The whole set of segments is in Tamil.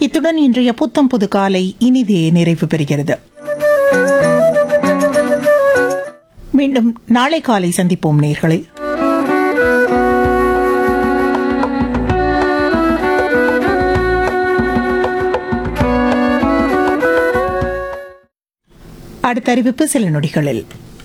இத்துடன் இன்றைய புத்தம் புது காலை இனிதே நிறைவு பெறுகிறது மீண்டும் நாளை காலை சந்திப்போம் நேர்களை அடுத்த அறிவிப்பு சில நொடிகளில்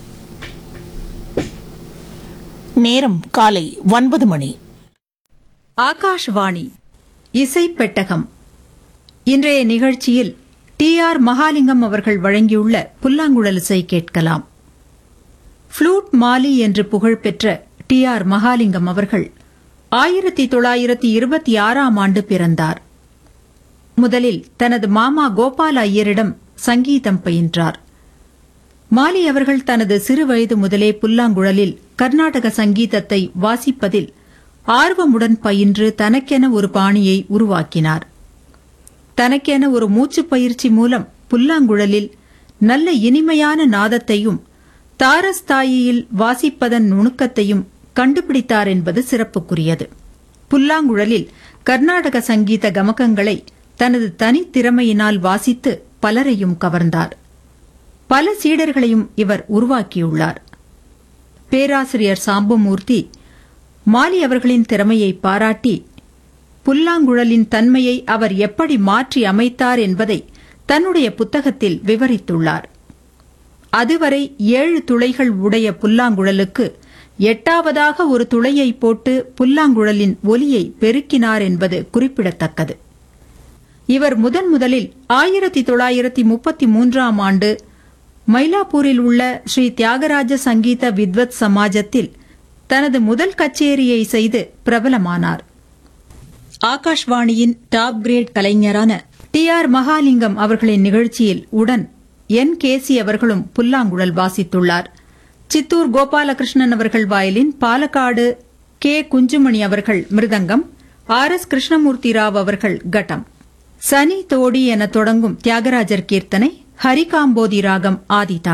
நேரம் காலை ஒன்பது மணி ஆகாஷ்வாணி இசை பெட்டகம் இன்றைய நிகழ்ச்சியில் டி ஆர் மகாலிங்கம் அவர்கள் வழங்கியுள்ள புல்லாங்குழல் இசை கேட்கலாம் ஃப்ளூட் மாலி என்று புகழ்பெற்ற டி ஆர் மகாலிங்கம் அவர்கள் ஆயிரத்தி தொள்ளாயிரத்தி இருபத்தி ஆறாம் ஆண்டு பிறந்தார் முதலில் தனது மாமா கோபால ஐயரிடம் சங்கீதம் பயின்றார் மாலி அவர்கள் தனது சிறு வயது முதலே புல்லாங்குழலில் கர்நாடக சங்கீதத்தை வாசிப்பதில் ஆர்வமுடன் பயின்று தனக்கென ஒரு பாணியை உருவாக்கினார் தனக்கென ஒரு மூச்சுப் பயிற்சி மூலம் புல்லாங்குழலில் நல்ல இனிமையான நாதத்தையும் தாரஸ்தாயியில் வாசிப்பதன் நுணுக்கத்தையும் கண்டுபிடித்தார் என்பது சிறப்புக்குரியது புல்லாங்குழலில் கர்நாடக சங்கீத கமகங்களை தனது தனித்திறமையினால் வாசித்து பலரையும் கவர்ந்தார் பல சீடர்களையும் இவர் உருவாக்கியுள்ளார் பேராசிரியர் சாம்பமூர்த்தி மாலி அவர்களின் திறமையை பாராட்டி புல்லாங்குழலின் தன்மையை அவர் எப்படி மாற்றி அமைத்தார் என்பதை தன்னுடைய புத்தகத்தில் விவரித்துள்ளார் அதுவரை ஏழு துளைகள் உடைய புல்லாங்குழலுக்கு எட்டாவதாக ஒரு துளையை போட்டு புல்லாங்குழலின் ஒலியை பெருக்கினார் என்பது குறிப்பிடத்தக்கது இவர் முதன் முதலில் ஆயிரத்தி தொள்ளாயிரத்தி முப்பத்தி மூன்றாம் ஆண்டு மயிலாப்பூரில் உள்ள ஸ்ரீ தியாகராஜ சங்கீத வித்வத் சமாஜத்தில் தனது முதல் கச்சேரியை செய்து பிரபலமானார் ஆகாஷ்வாணியின் டாப் கிரேட் கலைஞரான டி ஆர் மகாலிங்கம் அவர்களின் நிகழ்ச்சியில் உடன் என் கேசி அவர்களும் புல்லாங்குழல் வாசித்துள்ளார் சித்தூர் கோபாலகிருஷ்ணன் அவர்கள் வயலின் பாலக்காடு கே குஞ்சுமணி அவர்கள் மிருதங்கம் ஆர் எஸ் கிருஷ்ணமூர்த்தி ராவ் அவர்கள் கட்டம் சனி தோடி என தொடங்கும் தியாகராஜர் கீர்த்தனை ஹரிகாம்போதி ராகம் ஆதிதா